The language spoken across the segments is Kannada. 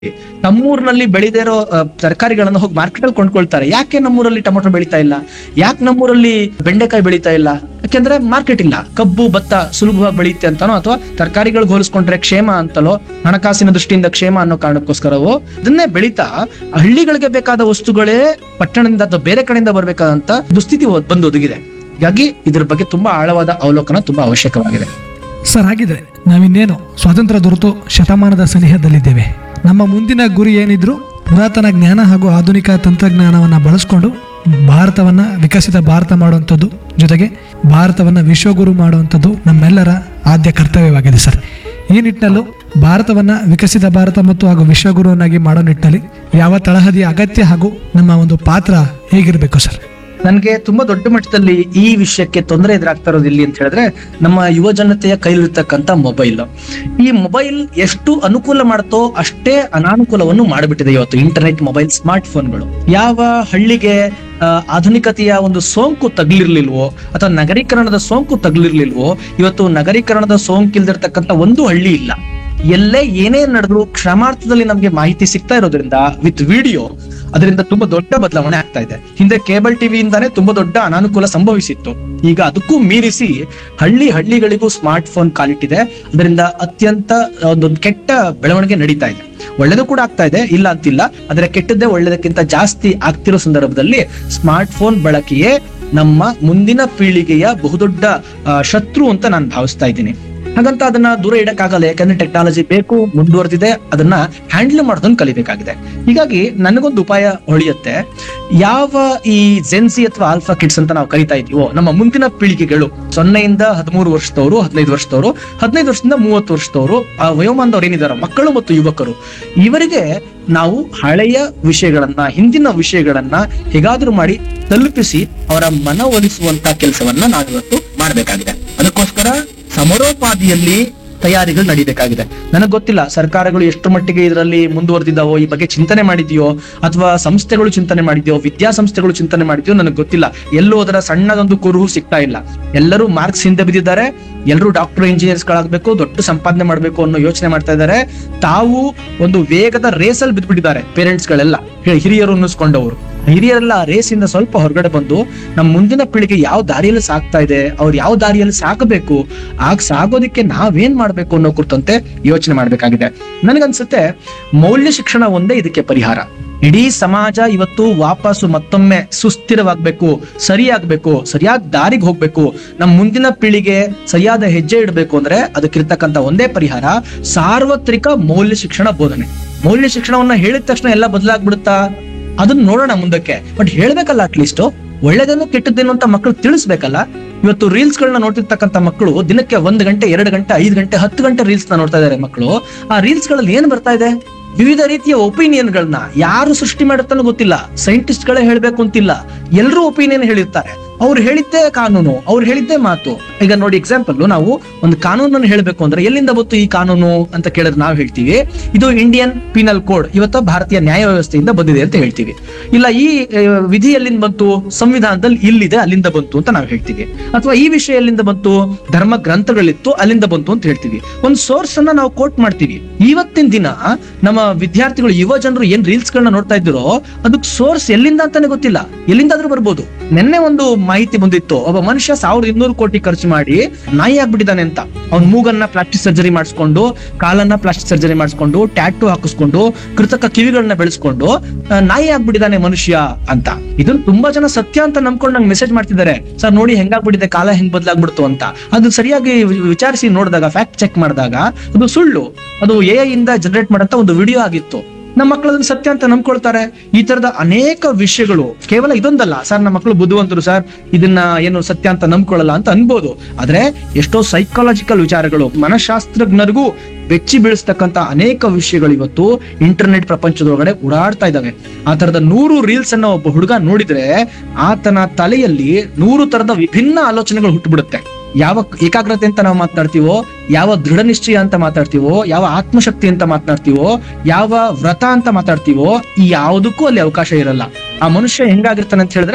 ನಮ್ಮೂರಿನಲ್ಲಿ ಬೆಳೆದೇ ಇರೋ ಆ, ತರಕಾರಿಗಳನ್ನು ಹೋಗಿ ಮಾರ್ಕೆಟ್ ಅಲ್ಲಿ ಕೊಂಡ್ಕೊಳ್ತಾರೆ ಯಾಕೆ ನಮ್ಮೂರಲ್ಲಿ ಟೊಮೊಟೊ ಬೆಳೀತಾ ಇಲ್ಲ ಯಾಕೆ ನಮ್ಮೂರಲ್ಲಿ ಬೆಂಡೆಕಾಯಿ ಬೆಳೀತಾ ಇಲ್ಲ ಯಾಕೆಂದ್ರೆ ಮಾರ್ಕೆಟ್ ಇಲ್ಲ ಕಬ್ಬು ಭತ್ತ ಸುಲಭವಾಗಿ ಬೆಳೆಯುತ್ತೆ ಅಂತಾನೋ ಅಥವಾ ತರಕಾರಿಗಳಿಗೆ ಹೋಲಿಸ್ಕೊಂಡ್ರೆ ಕ್ಷೇಮ ಅಂತಲೋ ಹಣಕಾಸಿನ ದೃಷ್ಟಿಯಿಂದ ಕ್ಷೇಮ ಅನ್ನೋ ಕಾರಣಕ್ಕೋಸ್ಕರವೋ ಇದನ್ನೇ ಬೆಳೀತಾ ಹಳ್ಳಿಗಳಿಗೆ ಬೇಕಾದ ವಸ್ತುಗಳೇ ಪಟ್ಟಣದಿಂದ ಅಥವಾ ಬೇರೆ ಕಡೆಯಿಂದ ಬರ್ಬೇಕಾದಂತ ದುಸ್ಥಿತಿ ಒ- ಬಂದು ಒದಗಿದೆ ಹೀಗಾಗಿ ಇದ್ರ ಬಗ್ಗೆ ತುಂಬಾ ಆಳವಾದ ಅವಲೋಕನ ತುಂಬಾ ಅವಶ್ಯಕವಾಗಿದೆ ಸರ್ ಹಾಗಿದ್ರೆ ನಾವಿನ್ನೇನು ಸ್ವಾತಂತ್ರ್ಯ ದೊರೆತು ಶತಮಾನದ ಸನಿಹದಲ್ಲಿದ್ದೇವೆ ನಮ್ಮ ಮುಂದಿನ ಗುರಿ ಏನಿದ್ರು ಪುರಾತನ ಜ್ಞಾನ ಹಾಗೂ ಆಧುನಿಕ ತಂತ್ರಜ್ಞಾನವನ್ನು ಬಳಸ್ಕೊಂಡು ಭಾರತವನ್ನ ವಿಕಸಿತ ಭಾರತ ಮಾಡುವಂಥದ್ದು ಜೊತೆಗೆ ಭಾರತವನ್ನ ವಿಶ್ವಗುರು ಮಾಡುವಂಥದ್ದು ನಮ್ಮೆಲ್ಲರ ಆದ್ಯ ಕರ್ತವ್ಯವಾಗಿದೆ ಸರ್ ಈ ನಿಟ್ಟಿನಲ್ಲೂ ಭಾರತವನ್ನ ವಿಕಸಿತ ಭಾರತ ಮತ್ತು ಹಾಗೂ ವಿಶ್ವಗುರುವನ್ನಾಗಿ ಮಾಡೋ ನಿಟ್ಟಿನಲ್ಲಿ ಯಾವ ತಳಹದಿಯ ಅಗತ್ಯ ಹಾಗೂ ನಮ್ಮ ಒಂದು ಪಾತ್ರ ಹೇಗಿರಬೇಕು ಸರ್ ನನಗೆ ತುಂಬಾ ದೊಡ್ಡ ಮಟ್ಟದಲ್ಲಿ ಈ ವಿಷಯಕ್ಕೆ ತೊಂದರೆ ಎದುರಾಗ್ತಾ ಇರೋದು ಇಲ್ಲಿ ಅಂತ ಹೇಳಿದ್ರೆ ನಮ್ಮ ಯುವ ಜನತೆಯ ಕೈಲಿರ್ತಕ್ಕಂಥ ಮೊಬೈಲ್ ಈ ಮೊಬೈಲ್ ಎಷ್ಟು ಅನುಕೂಲ ಮಾಡುತ್ತೋ ಅಷ್ಟೇ ಅನಾನುಕೂಲವನ್ನು ಮಾಡಿಬಿಟ್ಟಿದೆ ಇವತ್ತು ಇಂಟರ್ನೆಟ್ ಮೊಬೈಲ್ ಸ್ಮಾರ್ಟ್ ಫೋನ್ಗಳು ಯಾವ ಹಳ್ಳಿಗೆ ಆ, ಆಧುನಿಕತೆಯ ಒಂದು ಸೋಂಕು ತಗ್ಲಿರ್ಲಿಲ್ವೋ ಅಥವಾ ನಗರೀಕರಣದ ಸೋಂಕು ತಗ್ಲಿರ್ಲಿಲ್ವೋ ಇವತ್ತು ನಗರೀಕರಣದ ಸೋಂಕಿಲ್ದಿರ್ತಕ್ಕಂಥ ಒಂದು ಹಳ್ಳಿ ಇಲ್ಲ ಎಲ್ಲೇ ಏನೇ ನಡೆದ್ರು ಕ್ಷಮಾರ್ಥದಲ್ಲಿ ನಮ್ಗೆ ಮಾಹಿತಿ ಸಿಗ್ತಾ ಇರೋದ್ರಿಂದ ವಿತ್ ವಿಡಿಯೋ ಅದರಿಂದ ತುಂಬಾ ದೊಡ್ಡ ಬದಲಾವಣೆ ಆಗ್ತಾ ಇದೆ ಹಿಂದೆ ಕೇಬಲ್ ಟಿವಿಯಿಂದಾನೇ ತುಂಬಾ ದೊಡ್ಡ ಅನಾನುಕೂಲ ಸಂಭವಿಸಿತ್ತು ಈಗ ಅದಕ್ಕೂ ಮೀರಿಸಿ ಹಳ್ಳಿ ಹಳ್ಳಿಗಳಿಗೂ ಸ್ಮಾರ್ಟ್ ಫೋನ್ ಕಾಲಿಟ್ಟಿದೆ ಅದರಿಂದ ಅತ್ಯಂತ ಒಂದು ಕೆಟ್ಟ ಬೆಳವಣಿಗೆ ನಡೀತಾ ಇದೆ ಒಳ್ಳೇದು ಕೂಡ ಆಗ್ತಾ ಇದೆ ಇಲ್ಲ ಅಂತಿಲ್ಲ ಆದ್ರೆ ಕೆಟ್ಟದ್ದೇ ಒಳ್ಳೇದಕ್ಕಿಂತ ಜಾಸ್ತಿ ಆಗ್ತಿರೋ ಸಂದರ್ಭದಲ್ಲಿ ಸ್ಮಾರ್ಟ್ ಫೋನ್ ಬಳಕೆಯೇ ನಮ್ಮ ಮುಂದಿನ ಪೀಳಿಗೆಯ ಬಹುದೊಡ್ಡ ಆ, ಶತ್ರು ಅಂತ ನಾನು ಭಾವಿಸ್ತಾ ಇದ್ದೀನಿ ಹಾಗಂತ ಅದನ್ನ ದೂರ ಇಡಕ್ಕಾಗಲ್ಲ ಯಾಕಂದ್ರೆ ಟೆಕ್ನಾಲಜಿ ಬೇಕು ಮುಂದುವರೆದಿದೆ ಅದನ್ನ ಹ್ಯಾಂಡಲ್ ಮಾಡೋದನ್ನ ಕಲಿಬೇಕಾಗಿದೆ ಹೀಗಾಗಿ ನನಗೊಂದು ಉಪಾಯ ಹೊಳಿಯುತ್ತೆ ಯಾವ ಈ ಜೆನ್ಸಿ ಅಥವಾ ಆಲ್ಫಾ ಕಿಡ್ಸ್ ಅಂತ ನಾವು ಕರಿತಾ ಇದೀವೋ ನಮ್ಮ ಮುಂದಿನ ಪೀಳಿಗೆಗಳು ಸೊನ್ನೆಯಿಂದ ಹದಿಮೂರು ವರ್ಷದವರು ಹದಿನೈದು ವರ್ಷದವರು ಹದಿನೈದು ವರ್ಷದಿಂದ ಮೂವತ್ತು ವರ್ಷದವರು ಆ ವಯೋಮಾನದವ್ರು ಏನಿದಾರೋ ಮಕ್ಕಳು ಮತ್ತು ಯುವಕರು ಇವರಿಗೆ ನಾವು ಹಳೆಯ ವಿಷಯಗಳನ್ನ ಹಿಂದಿನ ವಿಷಯಗಳನ್ನ ಹೇಗಾದ್ರೂ ಮಾಡಿ ತಲುಪಿಸಿ ಅವರ ಮನವೊಲಿಸುವಂತ ಕೆಲಸವನ್ನ ನಾವಿವತ್ತು ಮಾಡಬೇಕಾಗಿದೆ ಅದಕ್ಕೋಸ್ಕರ ಸಮರೋಪಾದಿಯಲ್ಲಿ ತಯಾರಿಗಳು ನಡೀಬೇಕಾಗಿದೆ ನನಗೆ ಗೊತ್ತಿಲ್ಲ ಸರ್ಕಾರಗಳು ಎಷ್ಟು ಮಟ್ಟಿಗೆ ಇದರಲ್ಲಿ ಮುಂದುವರೆದಿದ್ದಾವೋ ಈ ಬಗ್ಗೆ ಚಿಂತನೆ ಮಾಡಿದೆಯೋ ಅಥವಾ ಸಂಸ್ಥೆಗಳು ಚಿಂತನೆ ಮಾಡಿದೆಯೋ ವಿದ್ಯಾಸಂಸ್ಥೆಗಳು ಚಿಂತನೆ ಮಾಡಿದೆಯೋ ನನಗೆ ಗೊತ್ತಿಲ್ಲ ಎಲ್ಲೂ ಅದರ ಸಣ್ಣದೊಂದು ಕುರುಹು ಸಿಗ್ತಾ ಇಲ್ಲ ಎಲ್ಲರೂ ಮಾರ್ಕ್ಸ್ ಹಿಂದೆ ಬಿದ್ದಿದ್ದಾರೆ ಎಲ್ಲರೂ ಡಾಕ್ಟರ್ ಇಂಜಿನಿಯರ್ಸ್ ಗಳಾಗಬೇಕು ದೊಡ್ಡ ಸಂಪಾದನೆ ಮಾಡಬೇಕು ಅನ್ನೋ ಯೋಚನೆ ಮಾಡ್ತಾ ಇದ್ದಾರೆ ತಾವು ಒಂದು ವೇಗದ ರೇಸಲ್ಲಿ ಬಿದ್ದ್ಬಿಟ್ಟಿದ್ದಾರೆ ಪೇರೆಂಟ್ಸ್ ಗಳೆಲ್ಲ ಹಿ- ಹಿರಿಯರು ಅನ್ನಿಸ್ಕೊಂಡವರು ಹಿರಿಯರೆಲ್ಲ ಆ ರೇಸಿಂದ ಸ್ವಲ್ಪ ಹೊರಗಡೆ ಬಂದು ನಮ್ಮ ಮುಂದಿನ ಪೀಳಿಗೆ ಯಾವ ದಾರಿಯಲ್ಲಿ ಸಾಕ್ತಾ ಇದೆ ಅವ್ರು ಯಾವ ದಾರಿಯಲ್ಲಿ ಸಾಕಬೇಕು ಆಗ ಸಾಗೋದಕ್ಕೆ ನಾವೇನ್ ಮಾಡ್ಬೇಕು ಅನ್ನೋ ಕುರಿತಂತೆ ಯೋಚನೆ ಮಾಡ್ಬೇಕಾಗಿದೆ ನನಗನ್ಸುತ್ತೆ ಮೌಲ್ಯ ಶಿಕ್ಷಣ ಒಂದೇ ಇದಕ್ಕೆ ಪರಿಹಾರ ಇಡೀ ಸಮಾಜ ಇವತ್ತು ವಾಪಸ್ಸು ಮತ್ತೊಮ್ಮೆ ಸುಸ್ಥಿರವಾಗ್ಬೇಕು ಸರಿಯಾಗ್ಬೇಕು ಸರಿಯಾದ ದಾರಿಗೆ ಹೋಗ್ಬೇಕು ನಮ್ಮ ಮುಂದಿನ ಪೀಳಿಗೆ ಸರಿಯಾದ ಹೆಜ್ಜೆ ಇಡಬೇಕು ಅಂದ್ರೆ ಅದಕ್ಕಿರ್ತಕ್ಕಂಥ ಒಂದೇ ಪರಿಹಾರ ಸಾರ್ವತ್ರಿಕ ಮೌಲ್ಯ ಶಿಕ್ಷಣ ಬೋಧನೆ ಮೌಲ್ಯ ಶಿಕ್ಷಣವನ್ನ ಹೇಳಿದ ತಕ್ಷಣ ಎಲ್ಲ ಬದಲಾಗ್ಬಿಡುತ್ತಾ ಅದನ್ನ ನೋಡೋಣ ಮುಂದಕ್ಕೆ ಬಟ್ ಹೇಳ್ಬೇಕಲ್ಲ ಅಟ್ಲೀಸ್ಟ್ ಒಳ್ಳೇದೇನು ಕೆಟ್ಟದ್ದೇನು ಅಂತ ಮಕ್ಕಳು ತಿಳಿಸ್ಬೇಕಲ್ಲ ಇವತ್ತು ರೀಲ್ಸ್ ಗಳನ್ನ ನೋಡ್ತಿರ್ತಕ್ಕಂಥ ಮಕ್ಕಳು ದಿನಕ್ಕೆ ಒಂದ್ ಗಂಟೆ ಎರಡು ಗಂಟೆ ಐದು ಗಂಟೆ ಹತ್ತು ಗಂಟೆ ರೀಲ್ಸ್ ನ ನೋಡ್ತಾ ಇದಾರೆ ಮಕ್ಕಳು ಆ ರೀಲ್ಸ್ ಗಳಲ್ಲಿ ಏನ್ ಬರ್ತಾ ಇದೆ ವಿವಿಧ ರೀತಿಯ ಒಪಿನಿಯನ್ ಗಳನ್ನ ಯಾರು ಸೃಷ್ಟಿ ಮಾಡುತ್ತಾನೋ ಗೊತ್ತಿಲ್ಲ ಸೈಂಟಿಸ್ಟ್ ಗಳೇ ಹೇಳ್ಬೇಕು ಅಂತಿಲ್ಲ ಎಲ್ಲರೂ ಒಪಿನಿಯನ್ ಹೇಳಿರ್ತಾರೆ ಅವ್ರು ಹೇಳಿದ್ದೇ ಕಾನೂನು ಅವ್ರು ಹೇಳಿದ್ದೇ ಮಾತು ಈಗ ನೋಡಿ ಎಕ್ಸಾಂಪಲ್ ನಾವು ಒಂದು ಕಾನೂನನ್ನು ಹೇಳಬೇಕು ಅಂದ್ರೆ ಎಲ್ಲಿಂದ ಬಂತು ಈ ಕಾನೂನು ಅಂತ ಕೇಳಿದ್ರೆ ನಾವು ಹೇಳ್ತೀವಿ ಇದು ಇಂಡಿಯನ್ ಪೀನಲ್ ಕೋಡ್ ಇವತ್ತು ಭಾರತೀಯ ನ್ಯಾಯ ವ್ಯವಸ್ಥೆಯಿಂದ ಬಂದಿದೆ ಅಂತ ಹೇಳ್ತೀವಿ ಇಲ್ಲ ಈ ಆ, ವಿಧಿ ಎಲ್ಲಿಂದ ಬಂತು ಸಂವಿಧಾನದಲ್ಲಿ ಇಲ್ಲಿದೆ ಅಲ್ಲಿಂದ ಬಂತು ಅಂತ ನಾವು ಹೇಳ್ತೀವಿ ಅಥವಾ ಈ ವಿಷಯ ಎಲ್ಲಿಂದ ಬಂತು ಧರ್ಮ ಗ್ರಂಥಗಳಿತ್ತು ಅಲ್ಲಿಂದ ಬಂತು ಅಂತ ಹೇಳ್ತೀವಿ ಒಂದು ಸೋರ್ಸ್ ಅನ್ನ ನಾವು ಕೋಟ್ ಮಾಡ್ತೀವಿ ಇವತ್ತಿನ ದಿನ ನಮ್ಮ ವಿದ್ಯಾರ್ಥಿಗಳು ಯುವ ಜನರು ಏನ್ ರೀಲ್ಸ್ ಗಳನ್ನ ನೋಡ್ತಾ ಇದ್ರು ಅದಕ್ಕೆ ಸೋರ್ಸ್ ಎಲ್ಲಿಂದ ಅಂತಾನೆ ಗೊತ್ತಿಲ್ಲ ಎಲ್ಲಿಂದಾದ್ರೂ ಬರ್ಬೋದು ನಿನ್ನೆ ಒಂದು ಮಾಹಿತಿ ಬಂದಿತ್ತು ಒಬ್ಬ ಮನುಷ್ಯ ಸಾವಿರದ ಇನ್ನೂರು ಕೋಟಿ ಖರ್ಚು ಮಾಡಿ ನಾಯಿ ಆಗ್ಬಿಟ್ಟಿದ್ದಾನೆ ಅಂತ ಅವ್ನ ಮೂಗನ್ನ ಪ್ಲಾಸ್ಟಿಕ್ ಸರ್ಜರಿ ಮಾಡಿಸ್ಕೊಂಡು ಕಾಲನ್ನ ಪ್ಲಾಸ್ಟಿಕ್ ಸರ್ಜರಿ ಮಾಡಿಸ್ಕೊಂಡು ಟ್ಯಾಟು ಹಾಕಿಸ್ಕೊಂಡು ಕೃತಕ ಕಿವಿಗಳನ್ನ ಬೆಳೆಸ್ಕೊಂಡು ಆ, ನಾಯಿ ಆಗ್ಬಿಟ್ಟಿದ್ದಾನೆ ಮನುಷ್ಯ ಅಂತ ಇದನ್ನ ತುಂಬಾ ಜನ ಸತ್ಯ ಅಂತ ನಂಬ್ಕೊಂಡು ನಂಗೆ ಮೆಸೇಜ್ ಮಾಡ್ತಿದ್ದಾರೆ ಸರ್ ನೋಡಿ ಹೆಂಗಾಗ್ಬಿಟ್ಟಿದೆ ಕಾಲ ಹೆಂಗ್ ಬದಲಾಗ್ಬಿಡ್ತು ಅಂತ ಅದು ಸರಿಯಾಗಿ ವಿ- ವಿಚಾರಿಸಿ ನೋಡಿದಾಗ ಫ್ಯಾಕ್ಟ್ ಚೆಕ್ ಮಾಡಿದಾಗ ಅದು ಸುಳ್ಳು ಅದು ಎ ಇಂದ ಜನರೇಟ್ ಮಾಡಂತ ಒಂದು ವಿಡಿಯೋ ಆಗಿತ್ತು ನಮ್ಮ ಮಕ್ಕಳು ಅದನ್ನ ಸತ್ಯ ಅಂತ ನಂಬ್ಕೊಳ್ತಾರೆ ಈ ತರದ ಅನೇಕ ವಿಷಯಗಳು ಕೇವಲ ಇದೊಂದಲ್ಲ ಸರ್ ನಮ್ಮ ಮಕ್ಕಳು ಬುದ್ಧಿವಂತರು ಸರ್ ಇದನ್ನ ಏನು ಸತ್ಯ ಅಂತ ನಂಬ್ಕೊಳ್ಳಲ್ಲ ಅಂತ ಅನ್ಬೋದು ಆದ್ರೆ ಎಷ್ಟೋ ಸೈಕಾಲಜಿಕಲ್ ವಿಚಾರಗಳು ಮನಃಶಾಸ್ತ್ರಜ್ಞರಿಗೂ ಬೆಚ್ಚಿ ಬೀಳಿಸ್ತಕ್ಕಂತ ಅನೇಕ ವಿಷಯಗಳು ಇವತ್ತು ಇಂಟರ್ನೆಟ್ ಪ್ರಪಂಚದೊಳಗಡೆ ಓಡಾಡ್ತಾ ಇದಾವೆ ಆ ತರದ ನೂರು ರೀಲ್ಸ್ ಅನ್ನ ಒಬ್ಬ ಹುಡುಗ ನೋಡಿದ್ರೆ ಆತನ ತಲೆಯಲ್ಲಿ ನೂರು ತರದ ವಿಭಿನ್ನ ಆಲೋಚನೆಗಳು ಹುಟ್ಟುಬಿಡುತ್ತೆ ಯಾವ ಏಕಾಗ್ರತೆ ಅಂತ ನಾವು ಮಾತನಾಡ್ತೀವೋ ಯಾವ ದೃಢ ನಿಶ್ಚಯ ಅಂತ ಮಾತಾಡ್ತೀವೋ ಯಾವ ಆತ್ಮಶಕ್ತಿ ಅಂತ ಮಾತನಾಡ್ತೀವೋ ಯಾವ ವ್ರತ ಅಂತ ಮಾತಾಡ್ತೀವೋ ಈ ಯಾವುದಕ್ಕೂ ಅಲ್ಲಿ ಅವಕಾಶ ಇರಲ್ಲ ಆ ಮನುಷ್ಯ ಹೆಂಗಾಗಿರ್ತಾನೆ ಅಂತ ಹೇಳಿದ್ರೆ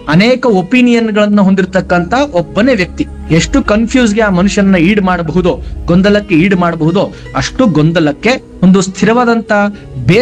ಅನೇಕ ಒಪಿನಿಯನ್ ಗಳನ್ನ ಹೊಂದಿರತಕ್ಕಂತ ಒಬ್ಬನೇ ವ್ಯಕ್ತಿ ಎಷ್ಟು ಕನ್ಫ್ಯೂಸ್ಗೆ ಆ ಮನುಷ್ಯನ ಈಡ್ ಮಾಡಬಹುದೋ ಗೊಂದಲಕ್ಕೆ ಈಡ್ ಮಾಡಬಹುದೋ ಅಷ್ಟು ಗೊಂದಲಕ್ಕೆ ಒಂದು ಸ್ಥಿರವಾದಂತ